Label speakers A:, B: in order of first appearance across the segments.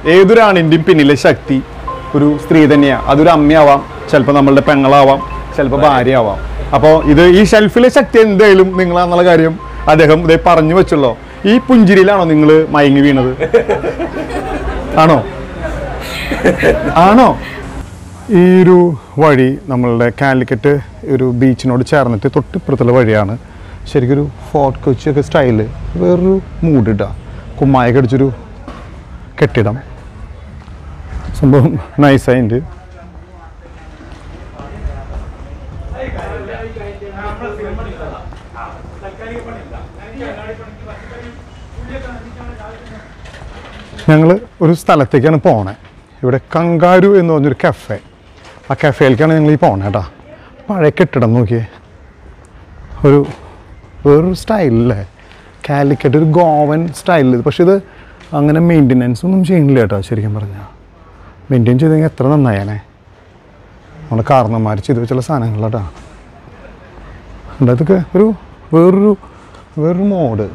A: ഏതൊരു ആണിൻ്റെയും പിന്നിലെ ശക്തി ഒരു സ്ത്രീ തന്നെയാണ് അതൊരു അമ്മയാവാം ചിലപ്പോൾ നമ്മളുടെ പെങ്ങളാവാം ചിലപ്പോൾ ഭാര്യ ആവാം അപ്പോൾ ഇത് ഈ ഷെൽഫിലെ ശക്തി എന്തായാലും നിങ്ങളാന്നുള്ള കാര്യം അദ്ദേഹം ഇതേ പറഞ്ഞു വെച്ചല്ലോ ഈ പുഞ്ചിരിയിലാണോ നിങ്ങൾ മയങ്ങി വീണത് ആണോ ആണോ ഈ ഒരു വഴി നമ്മളുടെ കാലിക്കറ്റ് ഒരു ബീച്ചിനോട് ചേർന്നിട്ട് തൊട്ടിപ്പുറത്തുള്ള വഴിയാണ് ശരിക്കും ഒരു ഫോർട്ട് കൊച്ചിയൊക്കെ സ്റ്റൈല് വേറൊരു മൂഡ് ഇട്ടാ കുമ്മായൊക്കെ അടിച്ചൊരു കെട്ടിടം സംഭവം നൈസായിട്ടുണ്ട് ഞങ്ങൾ ഒരു സ്ഥലത്തേക്കാണ് പോണേ ഇവിടെ കങ്കാരു എന്ന് പറഞ്ഞൊരു കഫേ ആ കഫേയിലേക്കാണ് ഞങ്ങൾ ഈ പോണേ കേട്ടോ പഴയ കെട്ടിടം നോക്കിയേ ഒരു വേറൊരു സ്റ്റൈലല്ലേ കാലിക്കറ്റ് ഒരു ഗോവൻ സ്റ്റൈലിൽ പക്ഷെ ഇത് അങ്ങനെ മെയിൻ്റെനൻസ് ഒന്നും ചെയ്യണില്ല കേട്ടോ ശരിക്കും പറഞ്ഞാൽ മെയിൻറ്റെയിൻ ചെയ്തെങ്കിൽ എത്ര നന്നായാനേ നമ്മുടെ കാരണന്മാർ ചെയ്ത് വെച്ചുള്ള സാധനങ്ങളാട്ടോ ഉണ്ട് ഇതൊക്കെ ഒരു വേറൊരു വേറൊരു മോഡ്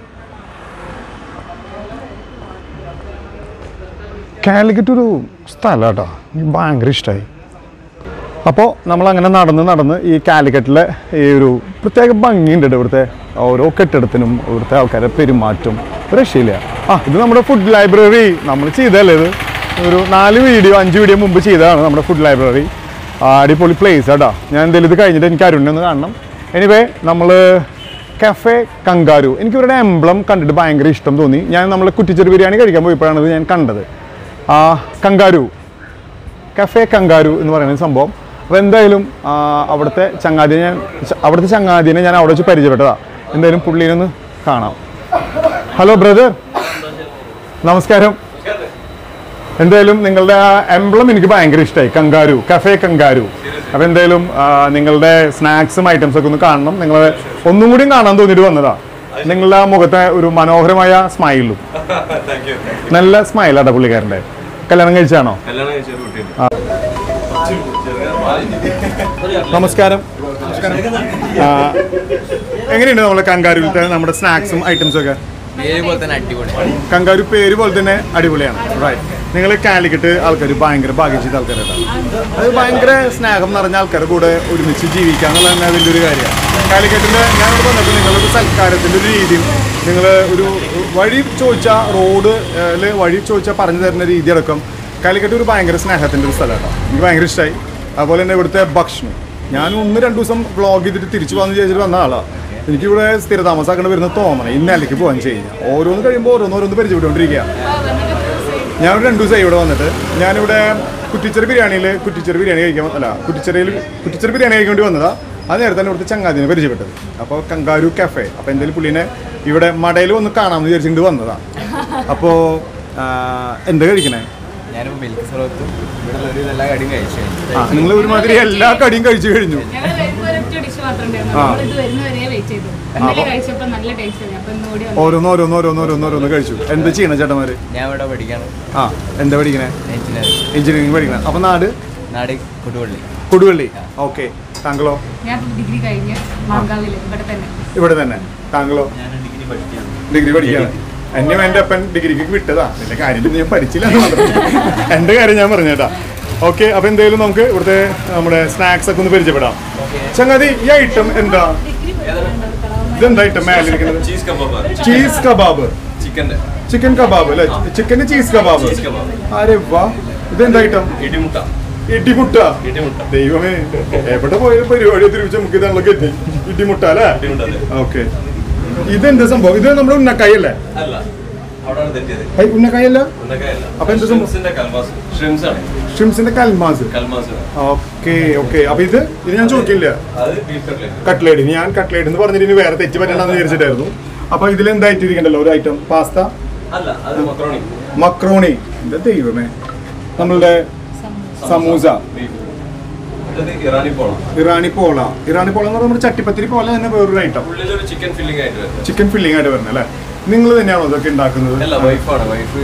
A: കാലിക്കറ്റ് ഒരു സ്ഥലം കേട്ടോ എനിക്ക് ഭയങ്കര ഇഷ്ടമായി അപ്പോൾ നമ്മൾ അങ്ങനെ നടന്ന് നടന്ന് ഈ കാലിക്കറ്റിലെ ഈ ഒരു പ്രത്യേക ഭംഗിയുണ്ട് കേട്ടോ ഇവിടുത്തെ ഓരോ കെട്ടിടത്തിനും ഇവിടുത്തെ ആൾക്കാരുടെ പെരുമാറ്റം ഒരു രക്ഷയില്ല ആ ഇത് നമ്മുടെ ഫുഡ് ലൈബ്രറി നമ്മൾ ചെയ്തതല്ലേ ഇത് ഒരു നാല് വീഡിയോ അഞ്ച് വീഡിയോ മുമ്പ് ചെയ്തതാണ് നമ്മുടെ ഫുഡ് ലൈബ്രറി അടിപൊളി പ്ലേസ് കേട്ടോ ഞാൻ എന്തെങ്കിലും ഇത് കഴിഞ്ഞിട്ട് എനിക്ക് അരുണിനെ ഒന്ന് കാണണം എനിവേ നമ്മൾ കഫേ കങ്കാരു എനിക്ക് ഇവരുടെ എംബ്ലം കണ്ടിട്ട് ഭയങ്കര ഇഷ്ടം തോന്നി ഞാൻ നമ്മൾ കുറ്റിച്ചെറു ബിരിയാണി കഴിക്കാൻ പോയപ്പോഴാണ് ഇത് ഞാൻ കണ്ടത് ആ കങ്കാരു കഫേ കങ്കാരു എന്ന് പറയുന്ന സംഭവം അപ്പോൾ എന്തായാലും ആ, അവിടുത്തെ ചങ്ങാതിനെ ഞാൻ ച- അവിടുത്തെ ചങ്ങാതിനെ ഞാൻ അവിടെ വെച്ച് പരിചയപ്പെട്ടതാ എന്തായാലും പുള്ളീനെ ഒന്ന് കാണാം ഹലോ ബ്രദർ നമസ്കാരം എന്തായാലും നിങ്ങളുടെ ആ എംബ്ലം എനിക്ക് ഭയങ്കര ഇഷ്ടമായി കങ്കാരു കഫേ കങ്കാരു അപ്പോൾ എന്തായാലും ആ, നിങ്ങളുടെ സ്നാക്സും ഐറ്റംസ് ഒക്കെ ഒന്ന് കാണണം നിങ്ങൾ ഒന്നും കൂടിയും കാണാൻ തോന്നിയിട്ട് വന്നതാ നിങ്ങളുടെ ആ മുഖത്തെ ഒരു മനോഹരമായ സ്മൈലും
B: താങ്ക് യു
A: നല്ല സ്മൈലാട്ടാ പുള്ളിക്കാരൻ്റെ കല്യാണം കഴിച്ചാണോ
B: കല്യാണം കഴിച്ച ഒരു കുട്ടിയുണ്ട്
A: നമസ്കാരം ആ, എങ്ങനെയുണ്ട് നമ്മളെ കങ്കാരുവിലത്തെ നമ്മുടെ സ്നാക്സും ഐറ്റംസും ഒക്കെ
C: പേര് പോലെ തന്നെ അടിപൊളി
A: കങ്കാരു പേര് പോലെ തന്നെ അടിപൊളിയാണ് റൈറ്റ് നിങ്ങൾ കാലിക്കറ്റ് ആൾക്കാർ ഭയങ്കര ഭാഗ്യം ചെയ്ത ആൾക്കാരാണ് അത് ഭയങ്കര സ്നേഹം നിറഞ്ഞ ആൾക്കാരുടെ കൂടെ ഒരുമിച്ച് ജീവിക്കുക എന്നുള്ളത് തന്നെ വലിയൊരു കാര്യമാണ് കാലിക്കറ്റിൻ്റെ ഞാനിവിടെ വന്നപ്പോൾ നിങ്ങളൊരു സൽക്കാരത്തിൻ്റെ ഒരു രീതിയും നിങ്ങൾ ഒരു വഴി ചോദിച്ചാൽ റോഡ് വഴി ചോദിച്ചാൽ പറഞ്ഞു തരുന്ന രീതി അടക്കം കാലിക്കറ്റ് ഒരു ഭയങ്കര സ്നേഹത്തിൻ്റെ ഒരു സ്ഥലമാണ് എനിക്ക് ഭയങ്കര ഇഷ്ടമായി അതുപോലെ തന്നെ ഇവിടുത്തെ ഭക്ഷണം ഞാൻ ഒന്ന് രണ്ട് ദിവസം വ്ളോഗ് ചെയ്തിട്ട് തിരിച്ചു പോകാമെന്ന് വിചാരിച്ചിട്ട് വന്ന ആളാണ് എനിക്കിവിടെ സ്ഥിരതാമസാക്കേണ്ട വരുന്ന തോന്നണം ഇന്നലേക്ക് പോകാൻ ചെയ്യുക ഓരോന്ന് കഴിയുമ്പോൾ ഓരോന്ന് ഓരോന്ന് പരിചയപ്പെട്ടുകൊണ്ടിരിക്കുക ഞാൻ ഒരു രണ്ട് ദിവസമായി ഇവിടെ വന്നിട്ട് ഞാനിവിടെ കുറ്റിച്ചെറി ബിരിയാണിയിൽ കുറ്റിച്ചെറി ബിരിയാണി കഴിക്കാൻ വ- അല്ല കുറ്റിച്ചെറിയിൽ കുറ്റിച്ചെറി ബിരിയാണി കഴിക്കാൻ വേണ്ടി വന്നതാ അത് നേരത്തെ തന്നെ ഇവിടുത്തെ ചങ്ങാതിനെ പരിചയപ്പെട്ടത് അപ്പോൾ കങ്കാരു കഫേ അപ്പോൾ എന്തെങ്കിലും പുള്ളിനെ ഇവിടെ മടയിൽ ഒന്ന് കാണാമെന്ന് വിചാരിച്ചിട്ട് വന്നതാ അപ്പോൾ എന്താ കഴിക്കണേ
C: ഞാനിപ്പോൾ മിൽക്ക് സർവത്തും ഇവിടെ ഒരു എല്ലാ കടിയും കഴിച്ചു
A: ആ നിങ്ങൾ ഒരുമാതിരി എല്ലാ കടിയും കഴിച്ചു കഴിഞ്ഞു
D: ഞങ്ങൾ വരുമ്പോൾ ഒരൊറ്റ ഡിഷ് മാത്രമേ ഉണ്ടായിരുന്നു
A: ആ.
D: നമ്മളിത് വരുന്നവരെ വെയിറ്റ് ചെയ്തു ഇന്നലെ കഴിച്ചപ്പോൾ നല്ല ടേസ്റ്റ് ആയിരുന്നു അപ്പൊ ഇന്നുകൂടി വന്നു.
A: ഓരോന്ന് ഓരോന്ന് ഓരോന്ന് ഓരോന്ന് ഓരോന്ന് കഴിച്ചു എന്താ ചെയ്യണ ചേട്ടന്മാര്
C: ഞാൻ ഇവിടെ പഠിക്കാണ്
A: ആ എന്താ പഠിക്കണേ
C: എഞ്ചിനീയറിംഗ്
A: എഞ്ചിനീയറിംഗ് പഠിക്കണം അപ്പോൾ നാട്
C: നാട് കൊടുവള്ളി
A: കൊടുവള്ളി ഓക്കെ താങ്കളോ
D: ഞാൻ ഡിഗ്രി കഴിഞ്ഞ് മാങ്കാവിൽ ഇവിടെ തന്നെ
A: ഇവിടെ തന്നെ താങ്കളോ
B: ഞാൻ ഡിഗ്രി പഠിക്കുകയാണ്
A: ഡിഗ്രി പഠിക്കുകയാണ് എന്നെ എൻ്റെ അപ്പൻ ഡിഗ്രിക്ക് വിട്ടതാ നിന്റെ കാര്യം ഞാൻ പഠിച്ചില്ല എന്ന് മാത്രം എൻ്റെ കാര്യം ഞാൻ പറഞ്ഞേട്ടാ ഓക്കെ അപ്പൊ എന്തായാലും നമുക്ക് ഇവിടുത്തെ നമ്മുടെ സ്നാക്സ് ഒക്കെ ഒന്ന് പരിചയപ്പെടാം ചങ്ങാതി ഈ ഐറ്റം എന്താ ഇതെന്താ ഐറ്റം മേലിരിക്കുന്നത്
B: ചീസ് കബാബ്
A: ചീസ് കബാബ്
B: ചിക്കൻ്റെ
A: ചിക്കൻ കബാബ് അല്ലെ ചിക്കന് ചീസ് കബാബ്
B: ചീസ് കബാബ്
A: അരെ വാ ഇതെന്താ ഐറ്റം
B: ഇടിമുട്ട
A: ഇടിമുട്ട
B: ഇടിമുട്ട
A: ദൈവമേ എവിടെ പോയ പരിപാടി തിരിച്ച് നമുക്ക് ഇതാണല്ലോ എത്തി ഇടിമുട്ട അല്ലേ
B: ഇടിമുട്ട അതെ
A: ഓക്കെ ഇതെന്താ സംഭവം ഇത് നമ്മുടെ ഉന്നക്കായ അല്ലേ
B: അല്ല അവിടെയാണ് തെറ്റിയത്
A: ഐ, ഉന്നക്കായ അല്ല
B: ഉണ്ടക്കായല്ല
A: അപ്പൊ എന്ത് സംഭവം?
B: ഷ്രിംസിന്റെ കൽമാസ് ഷ്രിംസ് ആണ്
A: ഷ്രിംസിന്റെ കൽമാസ്
B: കൽമാസ്
A: ഓക്കെ ഓക്കെ അപ്പൊ ഇത് ഇത് ഞാൻ ചോദിക്കില്ല
B: അത് ബീഫ് കട്ട്ലേറ്റ്
A: കട്ട്ലേറ്റ് ഞാൻ കട്ട്ലേറ്റ് എന്ന് പറഞ്ഞിട്ട് ഇനി വേറെ തെറ്റ് പറ്റണ്ടെന്ന് വിചാരിച്ചിട്ടായിരുന്നു അപ്പൊ ഇതിൽ എന്തായിട്ടിരിക്കണ്ടല്ലോ ഒരു ഐറ്റം പാസ്ത
B: അല്ല അത് മക്രോണി
A: മക്രോണി എന്താ ദൈവമേ നമ്മളുടെ സമൂസ
B: ബീഫ് ഇത് ഇറാനി പോള
A: ഇറാനി പോള ഇറാനി പോള എന്ന് പറഞ്ഞാൽ നമ്മുടെ ചട്ടിപ്പത്തിരി പോലെ തന്നെ വേറൊരു ഐറ്റം
B: ഉള്ളിലൊരു ചിക്കൻ ഫില്ലിംഗ് ആയിട്ട് വരുന്നത്
A: ചിക്കൻ ഫില്ലിംഗ് ആയിട്ട് വരുന്നത് അല്ലേ നിങ്ങൾ തന്നെയാണോ ഇതൊക്കെ ഉണ്ടാക്കുന്നത്
B: അല്ല വൈഫാണ് വൈഫ്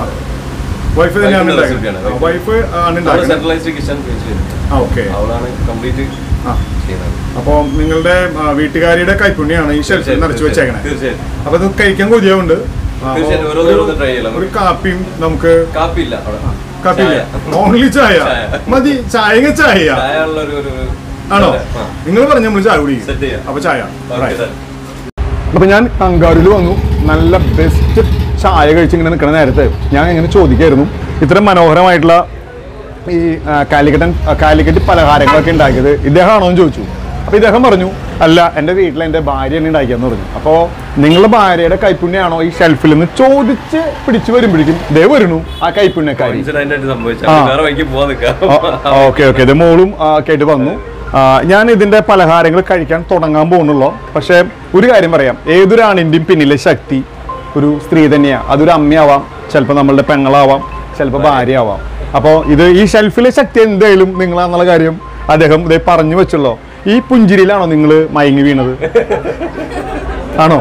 A: വൈഫ് തന്നെയാണ്
B: Wife ന്റെ
A: ഉണ്ടാക്കുന്നത്
B: recipe ആണ്.
A: വൈഫ് ആണ് ഉണ്ടാക്കുന്നത്
B: സെൻട്രലൈസ്ഡ് കിച്ചൺ ചെയ്തിട്ടുണ്ട്
A: ആ ഓക്കെ
B: അവളാണ് കംപ്ലീറ്റ്
A: ആ
B: ചെയ്യുന്നത്
A: അപ്പോൾ നിങ്ങളുടെ ആ, വീട്ടുകാരിയുടെ കൈപ്പുണ്യാണ് ഈ ഷെൽഫിൽ നിറച്ചു വെച്ചേക്കണേ
B: തീർച്ചയായിട്ടും
A: അപ്പൊ ഇത് കഴിക്കാൻ കൊതിയാവുണ്ട്
B: തീർച്ചയായിട്ടും ഓരോന്നോരോന്ന് ട്രൈ ചെയ്യാം
A: ഒരു കാപ്പിയും നമുക്ക്
B: കാപ്പിയില്ല അവിടെ
A: കാപ്പിയില്ല
B: ചായ.
A: ഓൺലി ചായ
B: ചായ.
A: മതി ചായ ചായ
B: ചായ ഉള്ള ഒരു ഒരു
A: ആണോ
B: ആ.
A: നിങ്ങൾ പറഞ്ഞ നമ്മൾ ചായ കുടിക്കും
B: Set ചെയ്യാം.
A: അപ്പൊ ചായ
B: ഓക്കെ സാർ
A: അപ്പൊ ഞാൻ കങ്കാരൂര് വന്നു നല്ല ബെസ്റ്റ് ചായ കഴിച്ച് ഇങ്ങനെ നിൽക്കുന്ന നേരത്തെ ഞാൻ ഇങ്ങനെ ചോദിക്കായിരുന്നു ഇത്രയും മനോഹരമായിട്ടുള്ള ഈ ആ, കാലിക്കറ്റൻ ആ, കാലിക്കറ്റ് പലഹാരങ്ങളൊക്കെ ഉണ്ടാക്കിയത് ഇദ്ദേഹമാണോ എന്ന് ചോദിച്ചു അപ്പൊ ഇദ്ദേഹം പറഞ്ഞു അല്ല എൻ്റെ വീട്ടിൽ എൻ്റെ ഭാര്യയാണ് ഉണ്ടാക്കിയെന്ന് പറഞ്ഞു അപ്പോൾ നിങ്ങളുടെ ഭാര്യയുടെ കൈപ്പുണ്യാണോ ഈ ഷെൽഫിൽ നിന്ന് ചോദിച്ച് പിടിച്ചു വരുമ്പോഴേക്കും ദേ വരുന്നു ആ കൈപ്പുണ്യക്കാരി
B: ഇൻസിഡന്റ് ആയിട്ട് സംഭവിച്ച
A: ആ.
B: വേറെ വഴിക്ക് പോവാൻ നിൽക്കാം
A: ഓക്കെ ഓക്കെ ഇത് മോളും ആ, കേട്ട് വന്നു ആ, ഞാൻ ഇതിന്റെ പലഹാരങ്ങൾ കഴിക്കാൻ തുടങ്ങാൻ പോകുന്നുള്ളൂ പക്ഷേ ഒരു കാര്യം പറയാം ഏതൊരാണിൻ്റെയും പിന്നിലെ ശക്തി ഒരു സ്ത്രീ തന്നെയാണ് അതൊരു അമ്മയാവാം ചിലപ്പോൾ നമ്മളുടെ പെങ്ങളാവാം ചിലപ്പോൾ ഭാര്യ ആവാം അപ്പോൾ ഇത് ഈ ഷെൽഫിലെ ശക്തി എന്തായാലും നിങ്ങളാന്നുള്ള കാര്യം അദ്ദേഹം ഇതേ പറഞ്ഞു വെച്ചുള്ളൂ ഈ പുഞ്ചിരിയിലാണോ നിങ്ങൾ മയങ്ങി വീണത് ആണോ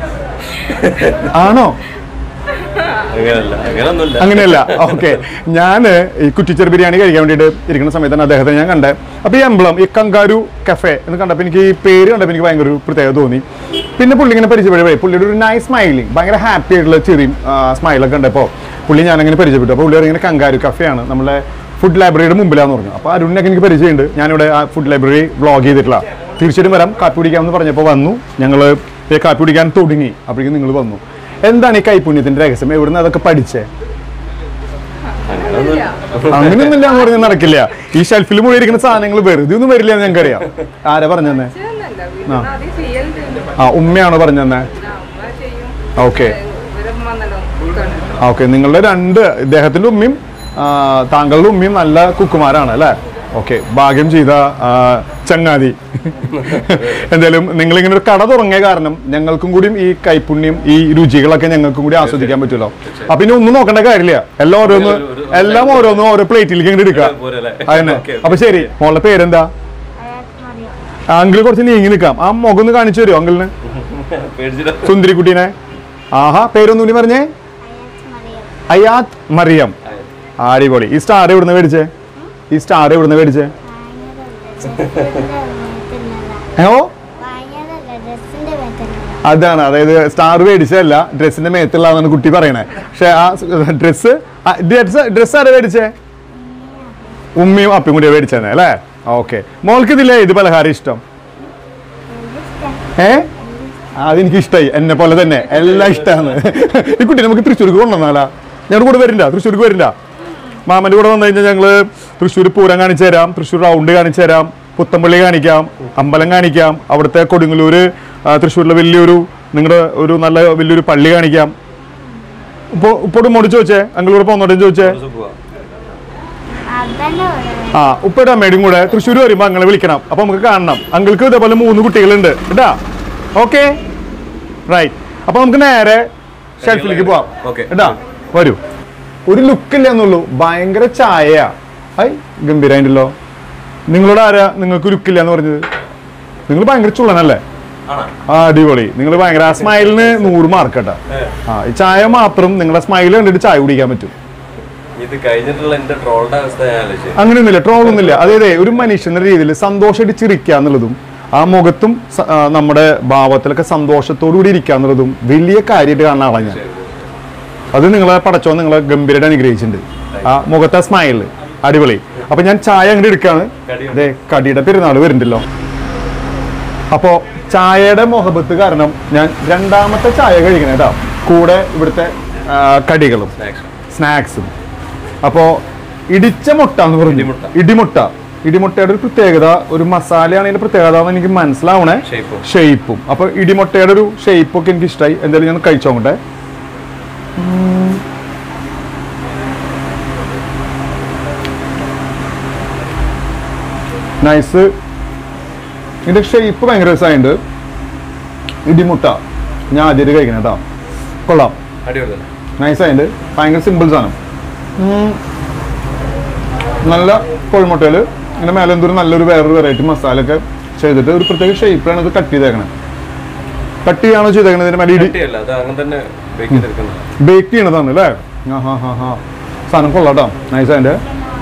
A: ആണോ
B: അങ്ങനല്ല അങ്ങനൊന്നുമില്ല
A: അങ്ങനെയല്ല ഓക്കെ ഞാൻ ഈ കുറ്റിച്ചെറു ബിരിയാണി കഴിക്കാൻ വേണ്ടിയിട്ട് ഇരിക്കുന്ന സമയത്താണ് അദ്ദേഹത്തെ ഞാൻ കണ്ടത് അപ്പോൾ ഈ എംബ്ലം ഈ കങ്കാരു കഫേ എന്ന് കണ്ടപ്പോൾ എനിക്ക് ഈ പേര് കണ്ടപ്പോൾ എനിക്ക് ഭയങ്കര ഒരു പ്രത്യേകത തോന്നി പിന്നെ പുള്ളി ഇങ്ങനെ പരിചയപ്പെടുമ്പോഴേ പുള്ളിയുടെ ഒരു നൈസ് സ്മൈലിംഗ് ഭയങ്കര ഹാപ്പി ആയിട്ടുള്ള ചെറിയും സ്മൈലൊക്കെ കണ്ടപ്പോൾ പുള്ളി ഞാനങ്ങനെ പരിചയപ്പെട്ടു അപ്പോൾ പുള്ളി ഇങ്ങനെ കങ്കാരു കഫേയാണ് നമ്മളെ ഫുഡ് ലൈബ്രറിയുടെ മുമ്പിലാന്ന് പറഞ്ഞു അപ്പോൾ അരുണിനൊക്കെ എനിക്ക് പരിചയമുണ്ട് ഞാനിവിടെ ആ ഫുഡ് ലൈബ്രറി വ്ളോഗ് ചെയ്തിട്ടില്ല തീർച്ചയായിട്ടും വരാം കാപ്പി കുടിക്കാമെന്ന് പറഞ്ഞപ്പോൾ വന്നു ഞങ്ങൾ കാപ്പി കുടിക്കാൻ തുടങ്ങി അപ്പോഴേക്കും നിങ്ങൾ വന്നു എന്താണ് ഈ കൈപുണ്യത്തിന്റെ രഹസ്യം എവിടുന്ന് അതൊക്കെ പഠിച്ചേ അങ്ങനെയൊന്നുമില്ല എന്ന് പറഞ്ഞാൽ നടക്കില്ല ഈ ഷെൽഫിൽ മുഴുവൻ ഇരിക്കുന്ന സാധനങ്ങൾ വെറുതെ ഒന്നും വരില്ല എന്ന് ഞങ്ങൾക്കറിയാം ആരാ പറഞ്ഞെന്നെ
E: ചെയ്യുന്നല്ല വീട്ടിൽ ആദ്യം ചെയ്യലുണ്ട്
A: ആ ഉമ്മയാണോ പറഞ്ഞെന്നെ
E: അമ്മ ചെയ്യും
A: ഓക്കെ
E: ഇവരും വന്നല്ലോ കുക്കാണ്
A: ഓക്കെ നിങ്ങളുടെ രണ്ട് ഇദ്ദേഹത്തിന്റെ ഉമ്മയും ആ, താങ്കളുടെ ഉമ്മയും നല്ല കുക്കുമാരാണ് അല്ലേ ഓക്കെ ഭാഗ്യം ചെയ്ത ആ, ചങ്ങാതി എന്തായാലും നിങ്ങൾ ഇങ്ങനെ ഒരു കട തുടങ്ങിയ കാരണം ഞങ്ങൾക്കും കൂടിയും ഈ കൈപ്പുണ്യം ഈ രുചികളൊക്കെ ഞങ്ങൾക്കും കൂടി ആസ്വദിക്കാൻ പറ്റുമല്ലോ അപ്പൊ ഇനി ഒന്നും നോക്കേണ്ട കാര്യമില്ല എല്ലാം ഓരോന്ന് എല്ലാം ഓരോന്നും ഓരോ പ്ലേറ്റിലേക്ക് ഇങ്ങോട്ട് എടുക്കാം
B: പോരല്ലേ?
A: അതന്നെ
B: ഓക്കേ, ഓക്കേ.
A: അപ്പൊ ശരി മോളുടെ പേരെന്താ അങ്കിള് കുറച്ച് നീങ്ങി നിൽക്കാം ആ മുഖം ഒന്ന് കാണിച്ചു തരുമോ അങ്കിളിന്
B: പേടിച്ചിട്ട്
A: സുന്ദരിക്കുട്ടീനെ ആഹാ പേരൊന്നുകൂടി പറഞ്ഞേ അയാത്ത് മറിയം അടിപൊളി ഈ സ്റ്റാർ എവിടുന്ന് മേടിച്ചേ ഈ സ്റ്റാർ എവിടുന്ന് മേടിച്ചേ ഓ അതാണ് അതായത് സ്റ്റാർ മേടിച്ചതല്ല ഡ്രസ്സിന്റെ മേത്തുള്ളതാണ് കുട്ടി പറയണേ പക്ഷെ ആ ഡ്രസ്സ് ഡ്രസ് ഡ്രസ്സ് ആരാ മേടിച്ചേ ഉമ്മയും അപ്പയും കൂടിയാ മേടിച്ചതന്നെ അല്ലേ ഓക്കെ മോൾക്ക് ഇതില്ലേ ഇത് പലഹാരം ഇഷ്ടം ഏ അതെനിക്ക് ഇഷ്ടമായി എന്നെ പോലെ തന്നെ എല്ലാം ഇഷ്ടമാണ് ഈ കുട്ടി നമുക്ക് തൃശ്ശൂർക്ക് കൊണ്ടുവന്നാലാ ഞങ്ങളുടെ കൂടെ വരണ്ട തൃശ്ശൂർക്ക് വരണ്ട മാമൻ്റെ കൂടെ വന്നു കഴിഞ്ഞാൽ ഞങ്ങൾ തൃശ്ശൂർ പൂരം കാണിച്ചു തരാം തൃശ്ശൂർ റൗണ്ട് കാണിച്ചു തരാം പുത്തമ്പള്ളി കാണിക്കാം അമ്പലം കാണിക്കാം അവിടുത്തെ കൊടുങ്ങല്ലൂര് ആ, തൃശ്ശൂരിലെ വലിയൊരു നിങ്ങളുടെ ഒരു നല്ല വലിയൊരു പള്ളി കാണിക്കാം ഇപ്പോൾ ഇപ്പോഴും മോടി ചോദിച്ചേ അങ്കിളൂടെ പോന്നോട്ടെ ചോദിച്ചേ
B: പോവാ
A: ആ ഉപ്പയുടെ അമ്മയുടെയും കൂടെ തൃശ്ശൂർ വരുമ്പോൾ അങ്ങളെ വിളിക്കണം അപ്പൊ നമുക്ക് കാണണം അങ്കിൾക്ക് ഇതേപോലെ മൂന്ന് കുട്ടികളുണ്ട് കേട്ടാ ഓക്കെ റൈറ്റ് അപ്പൊ നമുക്ക് നേരെ ഷെൽഫിലേക്ക് പോവാം
B: Okay.
A: കേട്ടാ വരൂ ഒരു ലുക്കില്ല എന്നുള്ളൂ ഭയങ്കര ചായയാ ഹൈ ഗംഭീരായിണ്ടല്ലോ നിങ്ങളോട് ആരാ നിങ്ങൾക്ക് ലുക്കില്ല എന്ന് പറഞ്ഞത് നിങ്ങൾ ഭയങ്കര ചുള്ളനല്ലേ
B: ആണോ
A: ആ അടിപൊളി നിങ്ങൾ ഭയങ്കര ആ സ്മൈലിന് നൂറ് മാർക്ക് കേട്ടാ ആ ഈ ചായ മാത്രം നിങ്ങളുടെ സ്മൈൽ കണ്ടിട്ട് ചായ കുടിക്കാൻ പറ്റും
B: ഇത് കഴിഞ്ഞിട്ടുള്ള എന്റെ ട്രോളുടെ അവസ്ഥ ഞാൻ ആലോചിച്ചു
A: അങ്ങനെയൊന്നുമില്ല ട്രോളൊന്നുമില്ല അതായത് ഒരു മനുഷ്യൻ എന്ന രീതിയിൽ സന്തോഷമായിട്ട് ചിരിക്കുക എന്നുള്ളതും ആ മുഖത്തും സ- ആ, നമ്മുടെ ഭാവത്തിലൊക്കെ സന്തോഷത്തോടു കൂടി ഇരിക്കുക എന്നുള്ളതും വലിയ കാര്യമായിട്ട് കാണുന്ന ആളാണ് ഞാൻ അത് നിങ്ങളെ പടച്ചോ നിങ്ങളെ ഗംഭീരമായിട്ട് അനുഗ്രഹിച്ചിട്ടുണ്ട് ആ മുഖത്തെ സ്മൈൽ അടിപൊളി അപ്പൊ ഞാൻ ചായ അങ്ങോട്ട് എടുക്കാണ്
B: കടിയുണ്ട്.
A: അതെ കടിയുടെ പെരുന്നാൾ വരുന്നുണ്ടല്ലോ അപ്പോ ചായയുടെ മുഹബത്ത് കാരണം ഞാൻ രണ്ടാമത്തെ ചായ കഴിക്കണം കേട്ടോ കൂടെ ഇവിടുത്തെ ആ, കടികളും
B: സ്നാക്സ്
A: സ്നാക്സും അപ്പോൾ ഇടിച്ച മുട്ട എന്ന് പറഞ്ഞു
B: ഇടിമുട്ട.
A: ഇടിമുട്ട ഇടിമുട്ടയുടെ ഒരു പ്രത്യേകത ഒരു മസാലയാണ് അതിന്റെ പ്രത്യേകത എന്ന് എനിക്ക് മനസ്സിലാവണേ
B: Shape ഉം.
A: ഷേപ്പും അപ്പൊ ഇടിമുട്ടയുടെ ഒരു ഷേപ്പ് ഒക്കെ എനിക്ക് ഇഷ്ടമായി എന്തായാലും ഞാൻ കഴിച്ചോട്ടെ നൈസ് ഇതിന്റെ ഷേപ്പ് ഭയങ്കര രസമായിട്ടുണ്ട് ഇടിമുട്ട ഞാൻ ആദ്യമായിട്ട് കഴിക്കണം കേട്ടോ കൊള്ളാം
B: അടിപൊളി തന്നെ
A: നൈസ് ആയിട്ട് ഭയങ്കര സിമ്പിൾ സാധനം ഉം. നല്ല കോഴിമുട്ടയിൽ ഇങ്ങനെ മേലെ എന്തൊരു നല്ലൊരു വേറൊരു വെറൈറ്റി മസാല ഒക്കെ ചെയ്തിട്ട് ഒരു പ്രത്യേക ഷേപ്പിലാണ് ഇത് കട്ട് ചെയ്തേക്കണത് കട്ട് ചെയ്യാണോ ചെയ്തേക്കണത് ഇതിന്റെ മേലെ ഇടി
B: കട്ടിയല്ല അത് അങ്ങനെ തന്നെ ബേക്ക് ചെയ്തെടുക്കുന്നത്
A: ബേക്ക് ചെയ്യണതാണ് അല്ലേ ആ ഹാ ഹാ ഹാ സാധനം കൊള്ളാട്ടോ നൈസ് അതിൻ്റെ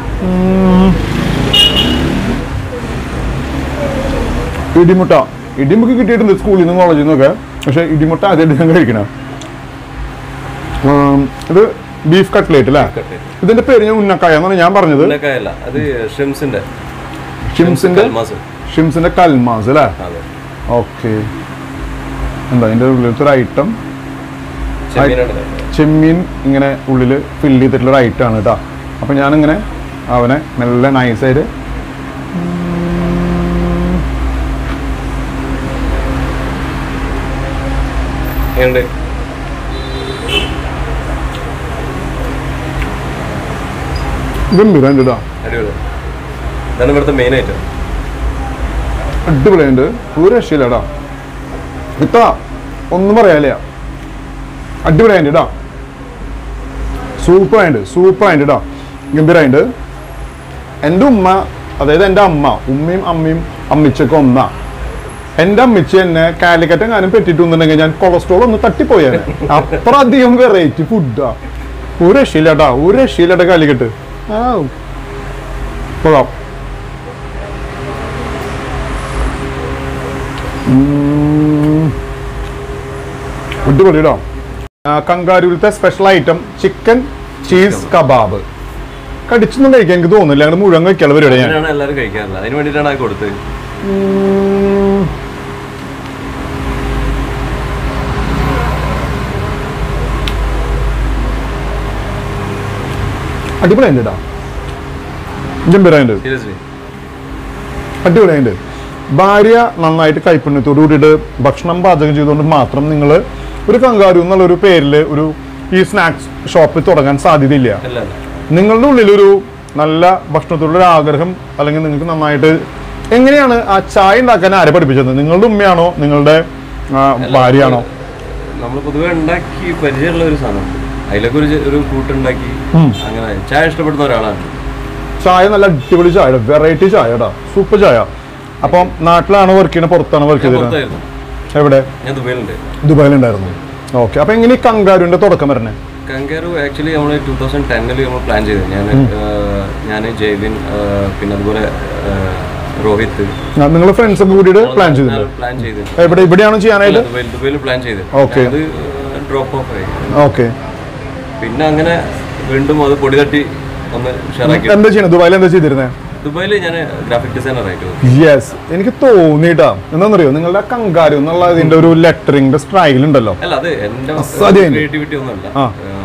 A: ഇടിമുട്ട ഇടിമുക്ക് കിട്ടിയിട്ടുണ്ട് സ്കൂളിൽ നിന്നും കോളേജിൽ നിന്നൊക്കെ പക്ഷെ ഇടിമുട്ട ആദ്യമായിട്ട് ഞാൻ കഴിക്കണം ഉം, ഇത് ബീഫ് കട്ട്ലേറ്റ് അല്ലേ
B: കട്ട്ലേറ്റ്.
A: ഇതിന്റെ പേര് ഞാൻ ഉന്നക്കായ എന്നാണ് ഞാൻ പറഞ്ഞത്
B: ഉന്നക്കായല്ല അത് ഷ്രിംസിന്റെ
A: ഷിംസിന്റെ
B: കൽമാസ്.
A: ഷിംസിന്റെ കൽമാസ് അല്ലേ
B: അതെ
A: ഓക്കെ എന്താ അതിന്റെ ഉള്ളിലത്തെ ഒരു ഐറ്റം
B: ചെമ്മീനാണ്
A: ചെമ്മീൻ ഇങ്ങനെ ഉള്ളിൽ ഫില്ല് ചെയ്തിട്ടുള്ള ഒരു ഐറ്റം ആണ് കേട്ടോ അപ്പം ഞാനിങ്ങനെ അവനെ നല്ല നൈസായിട്ട്
B: എങ്ങനെയുണ്ട്
A: ഗംഭീരമുണ്ട് കേട്ടോ
B: അടിപൊളി ഇതാണ് ഇവിടുത്തെ മെയിൻ ഐറ്റം
A: അടിപൊളിയുണ്ട് ഒരു രക്ഷയില്ലടാ ഇത്ത ഒന്നും പറയാനില്ല അടിപൊളിയായിട്ട് കേട്ടോ സൂപ്പറായിട്ട് സൂപ്പറായിട്ട് കേട്ടോ ഗംഭീരമായിട്ട് എൻ്റെ ഉമ്മ അതായത് എൻ്റെ അമ്മ ഉമ്മയും അമ്മയും അമ്മിച്ചൊക്കെ ഒന്നാ എൻ്റെ അമ്മിച്ച് എന്നെ കാലിക്കറ്റ് എങ്ങാനും പെറ്റിട്ടുണ്ടെങ്കിൽ ഞാൻ കൊളസ്ട്രോൾ ഒന്ന് തട്ടിപ്പോയാണ് അത്ര അധികം വെറൈറ്റി ഫുഡാ ഒരു രക്ഷയില്ല കേട്ടോ ഒരു രക്ഷയില്ല കേട്ടോ കാലിക്കറ്റ് ആ കൊള്ളാം അടിപൊളി കേട്ടോ കങ്കാരൂരിലത്തെ special item chicken cheese kebab കടിച്ചൊന്നും കഴിക്കാൻ എനിക്ക് തോന്നുന്നില്ല ഞങ്ങൾ മുഴുവൻ കഴിക്കാനുള്ള പരിപാടി ഞാൻ
B: അങ്ങനെയാണ് എല്ലാവരും കഴിക്കാറുള്ളത് അതിന് വേണ്ടിയിട്ടാണ് അത് കൊടുത്തത്
A: ഉം. അടിപൊളിയുണ്ട് കേട്ടോ ഗംഭീരമുണ്ട്
B: സീരിയസ്ലി
A: അടിപൊളിയുണ്ട് ഭാര്യ നന്നായിട്ട് കൈപ്പുണ്യത്തോട് കൂടിയിട്ട് ഭക്ഷണം പാചകം ചെയ്തുകൊണ്ട് മാത്രം നിങ്ങൾ ഒരു കങ്കാരു എന്നുള്ളൊരു പേരിൽ ഒരു ഈ സ്നാക്സ് ഷോപ്പ് തുടങ്ങാൻ സാധ്യതയില്ല
B: അല്ല അല്ല
A: നിങ്ങളുടെ ഉള്ളിലൊരു നല്ല ഭക്ഷണത്തോടുള്ള ഒരു ആഗ്രഹം അല്ലെങ്കിൽ നിങ്ങൾക്ക് നന്നായിട്ട് എങ്ങനെയാണ് ആ ചായ ഉണ്ടാക്കാൻ ആരെ പഠിപ്പിച്ചത് നിങ്ങളുടെ ഉമ്മയാണോ നിങ്ങളുടെ ആ, ഭാര്യയാണോ
B: നമ്മൾ പൊതുവെ ഉണ്ടാക്കി പരിചയമുള്ള ഒരു സാധനം അതിലൊക്കെ ഒരു ചെ- ഒരു കൂട്ടുണ്ടാക്കി അങ്ങനെ ചായ ഇഷ്ടപ്പെടുന്ന ഒരാളാണ്
A: ചായ നല്ല അടിപൊളി ചായ വെറൈറ്റി ചായ കേട്ടോ സൂപ്പർ ചായ അപ്പം നാട്ടിലാണോ വർക്ക് ചെയ്യുന്നത് പുറത്താണോ വർക്ക്
B: ഞാൻ
A: ചെയ്തത്
B: പുറത്തായിരുന്നു
A: എവിടെ
B: ഞാൻ ദുബൈയിലുണ്ട്
A: ദുബായിലുണ്ടായിരുന്നു ഓക്കെ അപ്പൊ എങ്ങനെ ഈ കങ്കാരുവിന്റെ തുടക്കം വരണേ
B: കങ്കാരു ആക്ച്വലി നമ്മൾ ടൂ തൗസൻഡ് ടെന്നിൽ നമ്മൾ പ്ലാൻ ചെയ്തത് ഞാൻ ഞാൻ ജെയ്വിൻ പിന്നെ അതുപോലെ ആ, രോഹിത്
A: നിങ്ങൾ ഫ്രണ്ട്സ് ഒക്കെ കൂടിയിട്ട് പ്ലാൻ ചെയ്തിട്ടുണ്ട്
B: പ്ലാൻ ചെയ്തത്
A: എവിടെ ഇവിടെയാണോ ചെയ്യാനായിട്ട്
B: ദുബൈയിൽ ദുബൈയിൽ പ്ലാൻ ചെയ്തത്
A: Okay.
B: അത് ഡ്രോപ്പ് ഓഫ് ആയി
A: ഓക്കെ
B: പിന്നെ അങ്ങനെ വീണ്ടും അത് പൊടി തട്ടി ഒന്ന് ഉഷാറാക്കി
A: എന്താ ചെയ്യണത് ദുബായിൽ എന്താ ചെയ്തിരുന്നത്
B: ദുബായിൽ ഞാൻ ഗ്രാഫിക് ഡിസൈനർ ആയിട്ട്
A: യെസ് എനിക്ക് തോന്നിട്ടാ എന്താണെന്നറിയോ നിങ്ങളുടെ കങ്കാരു എന്നുള്ള ഇതിന്റെ ഒരു ലെറ്ററിംഗിന്റെ സ്റ്റൈൽ ഉണ്ടല്ലോ
B: അല്ല അത് എന്റെ
A: അസാധ്യമായിട്ട്.
B: ക്രിയേറ്റിവിറ്റി ഒന്നുമല്ല
A: ആ.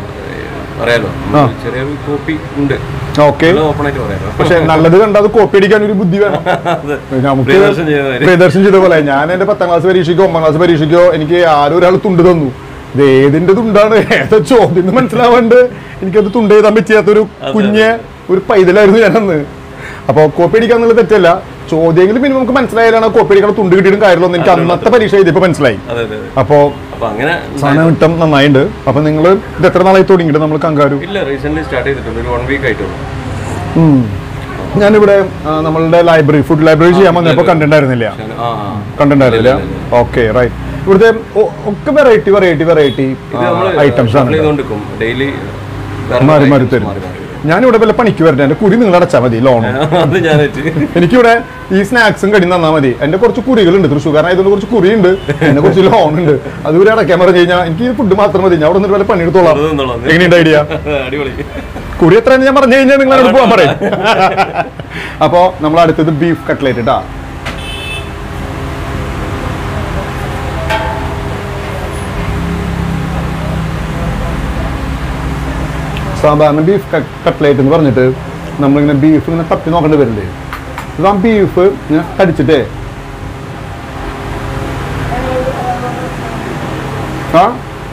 B: ഏഹ്, അറിയാലോ നമുക്ക് ചെറിയൊരു കോപ്പി ഉണ്ട്
A: ഓക്കെ
B: ഓപ്പൺ ആയിട്ട് പറയാലോ
A: പക്ഷെ നല്ലത് കണ്ട അത് കോപ്പി അടിക്കാൻ ഒരു ബുദ്ധി വേണം
B: അതെ.
A: നമുക്ക്
B: പ്രിയദർശൻ ചെയ്ത മാതിരി.
A: പ്രിയദർശൻ ചെയ്ത പോലെ ഞാൻ എന്റെ പത്താം ക്ലാസ് പരീക്ഷയ്ക്കോ ഒമ്പതാം ക്ലാസ് പരീക്ഷയ്ക്കോ എനിക്ക് ആരോ ഒരാൾ തുണ്ട് തന്നു ഇത് ഏതിന്റെ തുണ്ടാണ് ഏതാ ചോദ്യം എന്ന് മനസ്സിലാവാണ്ട് എനിക്കത് തുണ്ട് എഴുതാൻ പറ്റാത്തൊരു കുഞ്ഞ് ഒരു പൈതലായിരുന്നു ഞാനന്ന് അപ്പൊ കോപ്പി അടിക്കാൻ എന്നുള്ള തെറ്റല്ല ചോദ്യമെങ്കിലും പിന്നെ നമുക്ക് മനസ്സിലായാലാണ് കോപ്പി അടിക്കണം തുണ്ട് കിട്ടിയിട്ടും കാര്യമുള്ളൂ എന്ന് എനിക്ക് അന്നത്തെ പരീക്ഷ എഴുതിയപ്പോ മനസ്സിലായി
B: അതെ അതെ അതെ.
A: അപ്പോ
B: അപ്പൊ അങ്ങനെ
A: സാധനം കിട്ടം നന്നായിട്ടുണ്ട് അപ്പൊ നിങ്ങൾ ഇത് എത്ര നാളായി തുടങ്ങിയിട്ട് നമ്മൾ കങ്കാരു
B: ഇല്ല റീസെന്റ് സ്റ്റാർട്ട് ചെയ്തിട്ടുണ്ട് ഒരു വൺ വീക്ക് ആയിട്ടുള്ളൂ
A: ഉം. ഞാനിവിടെ ആ, നമ്മളുടെ ലൈബ്രറി ഫുഡ് ലൈബ്രറി ചെയ്യാൻ വന്നപ്പോ കണ്ടിട്ടുണ്ടായിരുന്നില്ല
B: ഞാൻ- ആ ആ.
A: കണ്ടിട്ടുണ്ടായിരുന്നില്ല ഓക്കെ റൈറ്റ് ഇവിടുത്തെ ഒ- ഒക്കെ വെറൈറ്റി വെറൈറ്റി വെറൈറ്റി
B: ഇത് നമ്മള്
A: ഐറ്റംസ് ആണ്
B: supply ചെയ്തുകൊണ്ടിരിക്കും ഡെയിലി
A: മാറി മാറി തരും ഞാനിവിടെ വല്ല പണിക്ക് വരട്ടെ എന്റെ കുരി നിങ്ങൾ അടച്ചാൽ മതി ലോൺ
B: അത് ഞാനായിട്ട്
A: എനിക്കിവിടെ ഈ സ്നാക്സും കടി തന്നാൽ മതി എന്റെ കുറച്ച് കുറികളുണ്ട് തൃശ്ശൂർക്കാരൻ ആയതുകൊണ്ട് കുറച്ച് കുറിയുണ്ട് എന്നെ കുറച്ച് ലോൺ ഉണ്ട് അത് ഇവിടെ അടയ്ക്കാൻ പറഞ്ഞു കഴിഞ്ഞാൽ എനിക്ക് ഈ ഫുഡ് മാത്രം മതി ഞാൻ അവിടെ നിന്ന് വല്ല പണിയെടുത്തോളാം
B: വെറുതെ നിന്നോളാം.
A: എങ്ങനെയുണ്ട് ഐഡിയ
B: അടിപൊളി
A: കുറി എത്ര ഞാൻ പറഞ്ഞു കഴിഞ്ഞാൽ നിങ്ങൾ അവിടെ പോകാൻ പറയും അപ്പോ നമ്മൾ അടുത്തത് ബീഫ് കട്ട്ലേറ്റ് ഇട്ടാ സാധാരണ ബീഫ് കട്ട്ലേറ്റ് എന്ന് പറഞ്ഞിട്ട് നമ്മളിങ്ങനെ ബീഫ് ഇങ്ങനെ തപ്പി നോക്കേണ്ടി വരില്ലേ ഇത് ആ ബീഫ് ഇങ്ങനെ കടിച്ചിട്ടേ ആ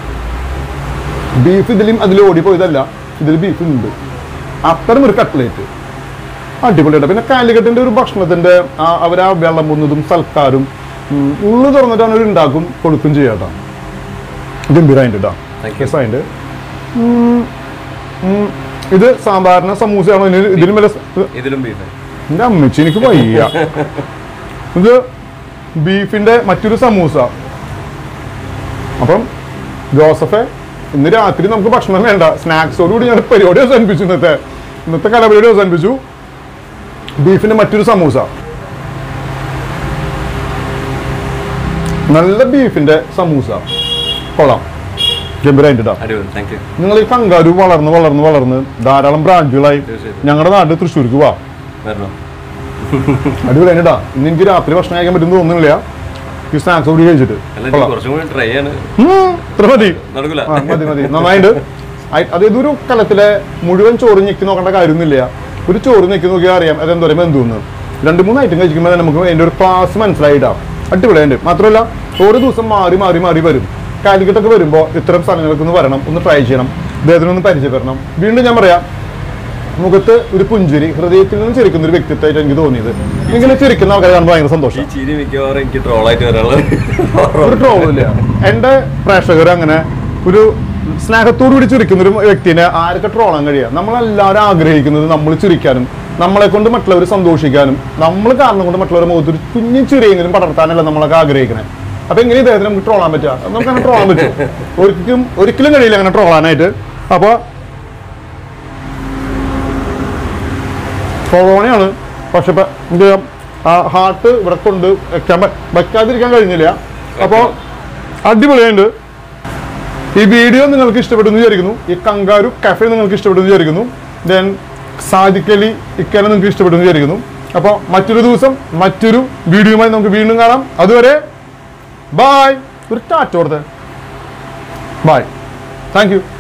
A: ബീഫ് ഇതിലും അതിൽ ഓടിപ്പോയതല്ല ഇതിൽ ബീഫ് ഉണ്ട് അത്തരം ഒരു കട്ട്ലേറ്റ് അടിപൊളിയായിട്ട് പിന്നെ കാലിക്കറ്റിന്റെ ഒരു ഭക്ഷണത്തിന്റെ ആ അവരാ വെള്ളം പൊന്നതും സൽക്കാരും ഉം, ഉള്ളു തുറന്നിട്ടാണ് അവർ ഉണ്ടാക്കും കൊടുക്കും ചെയ്യാട്ടോ ഗംഭീരമായിട്ട് കേട്ടോ
B: Thank you.
A: രസമായിട്ട് ഉം, ഉം, ഇത് സാധാരണ സമൂസയാണോ ഇതിന് ഇതിലും വല്ല സ-
B: ഇതിലും ബീഫ്
A: എന്റെ അമ്മച്ചി എനിക്ക് വയ്യ ഇത് ബീഫിന്റെ മറ്റൊരു സമൂസ അപ്പം ജോസഫെ ഇന്ന് രാത്രി നമുക്ക് ഭക്ഷണം വേണ്ട സ്നാക്സോട് കൂടി ഞാൻ പരിപാടി അവസാനിപ്പിച്ചു ഇന്നത്തെ ഇന്നത്തെ കലപരിപാടി അവസാനിപ്പിച്ചു ബീഫിന്റെ മറ്റൊരു സമൂസ നല്ല ബീഫിന്റെ സമൂസ കൊള്ളാം ഗംഭീരമായിട്ട് കേട്ടോ
B: അടിപൊളി താങ്ക് യു
A: നിങ്ങൾ ഈ കങ്കാരു വളർന്ന് വളർന്ന് വളർന്ന് ധാരാളം ബ്രാഞ്ചുകളായി
B: തീർച്ചയായിട്ടും.
A: ഞങ്ങളുടെ നാട്ടിൽ തൃശ്ശൂർക്ക് പോവാം
B: വരണോ
A: അടിപൊളിയാണ് കേട്ടോ ഇന്ന് എനിക്ക് രാത്രി ഭക്ഷണം കഴിക്കാൻ പറ്റുമെന്ന് തോന്നുന്നില്ല ഈ സ്നാക്സ് കൂടി കഴിച്ചിട്ട്
B: അല്ല ഇത്
A: കൊള്ളാം.
B: കുറച്ചും കൂടി ട്രൈ ആണ്
A: ഉം, ഇത്ര മതി
B: നടക്കൂല
A: ആ, മതി മതി നന്നായിട്ട് അയ്- അത് ഇതൊരു കലത്തിലെ മുഴുവൻ ചോറ് ഞെക്കി നോക്കേണ്ട കാര്യമൊന്നുമില്ല ഒരു ചോറ് ഞെക്കി നോക്കിയാൽ അറിയാം അതെന്തോരം ബന്ധുന്ന് രണ്ട് മൂന്ന് ഐറ്റം കഴിക്കുമ്പോൾ നമുക്ക് അതിൻ്റെ ഒരു ക്ലാസ് മനസ്സിലായിട്ടാ അടിപൊളിയുണ്ട് മാത്രമല്ല ഓരോ ദിവസം മാറി മാറി മാറി വരും കാലിക്കറ്റൊക്കെ വരുമ്പോൾ ഇത്തരം സ്ഥലങ്ങൾക്ക് ഒന്ന് വരണം ഒന്ന് ട്രൈ ചെയ്യണം ഇദ്ദേഹത്തിനൊന്ന് പരിചയപ്പെടണം വീണ്ടും ഞാൻ പറയാം മുഖത്ത് ഒരു പുഞ്ചിരി ഹൃദയത്തിൽ നിന്ന് ചിരിക്കുന്ന ഒരു വ്യക്തിത്വമായിട്ട് എനിക്ക് തോന്നിയത് ഇങ്ങനെ ചിരിക്കുന്ന ആൾക്കാരെ കാണുമ്പോൾ ഭയങ്കര സന്തോഷം
B: ഈ ചിരി മിക്കവാറും എനിക്ക് ട്രോളായിട്ട് വരാനുള്ളത്
A: ഒരു ട്രോളില്ല എൻ്റെ പ്രേക്ഷകർ അങ്ങനെ ഒരു സ്നേഹത്തോടു കൂടി ചിരിക്കുന്ന ഒരു വ്യക്തിനെ ആരൊക്കെ ട്രോളാൻ കഴിയുക നമ്മളെല്ലാവരും ആഗ്രഹിക്കുന്നത് നമ്മൾ ചിരിക്കാനും നമ്മളെ കൊണ്ട് മറ്റുള്ളവർ സന്തോഷിക്കാനും നമ്മൾ കാരണം കൊണ്ട് മറ്റുള്ളവരുടെ മുഖത്ത് ഒരു കുഞ്ഞു ചിരിയെങ്കിലും പടർത്താനല്ല നമ്മളൊക്കെ ആഗ്രഹിക്കണേ അപ്പൊ എങ്ങനെ ഇദ്ദേഹത്തിന് നമുക്ക് ട്രോളാൻ പറ്റുക നമുക്ക് അങ്ങനെ ട്രോളാൻ പറ്റും ഒരിക്കലും ഒരിക്കലും കഴിയില്ല അങ്ങനെ ട്രോളാനായിട്ട് അപ്പോൾ കൊറോണയാണ് പക്ഷെ ഇപ്പൊ എന്ത് ചെയ്യാം ആ ഹാർട്ട് ഇവിടെ കൊണ്ട് വെക്കാൻ പ- വെക്കാതിരിക്കാൻ കഴിഞ്ഞില്ല അപ്പോൾ അടിപൊളിയുണ്ട് ഈ വീഡിയോ നിങ്ങൾക്ക് ഇഷ്ടപ്പെട്ടു എന്ന് വിചാരിക്കുന്നു ഈ കങ്കാരു കഫേ നിങ്ങൾക്ക് ഇഷ്ടപ്പെട്ടു എന്ന് വിചാരിക്കുന്നു ദെൻ സാദിക്കലി ഇക്കാനെ നിങ്ങൾക്ക് ഇഷ്ടപ്പെട്ടു എന്ന് വിചാരിക്കുന്നു അപ്പോൾ മറ്റൊരു ദിവസം മറ്റൊരു വീഡിയോയുമായി നമുക്ക് വീണ്ടും കാണാം അതുവരെ ബായ് ഒരു ടാറ്റ കൊടുത്തേ ബായ് താങ്ക് യു